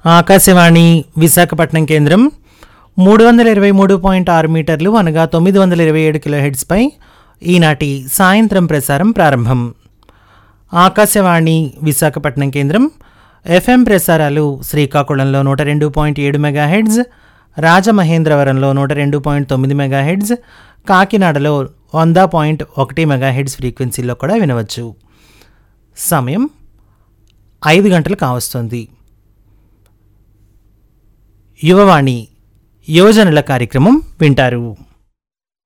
ఆకాశవాణి విశాఖపట్నం కేంద్రం మూడు వందల ఇరవై మూడు పాయింట్ ఆరు మీటర్లు అనగా తొమ్మిది వందల ఇరవై ఏడు కిలో హెడ్స్పై ఈనాటి సాయంత్రం ప్రసారం ప్రారంభం ఆకాశవాణి విశాఖపట్నం కేంద్రం ఎఫ్ఎం ప్రసారాలు శ్రీకాకుళంలో నూట రెండు పాయింట్ ఏడు మెగాహెడ్జ్ రాజమహేంద్రవరంలో నూట రెండు పాయింట్ తొమ్మిది మెగాహెడ్జ్ కాకినాడలో వంద పాయింట్ ఒకటి మెగాహెడ్జ్ ఫ్రీక్వెన్సీలో కూడా వినవచ్చు సమయం ఐదు గంటలు కావస్తుంది యువవాణి యువజనుల కార్యక్రమం వింటారు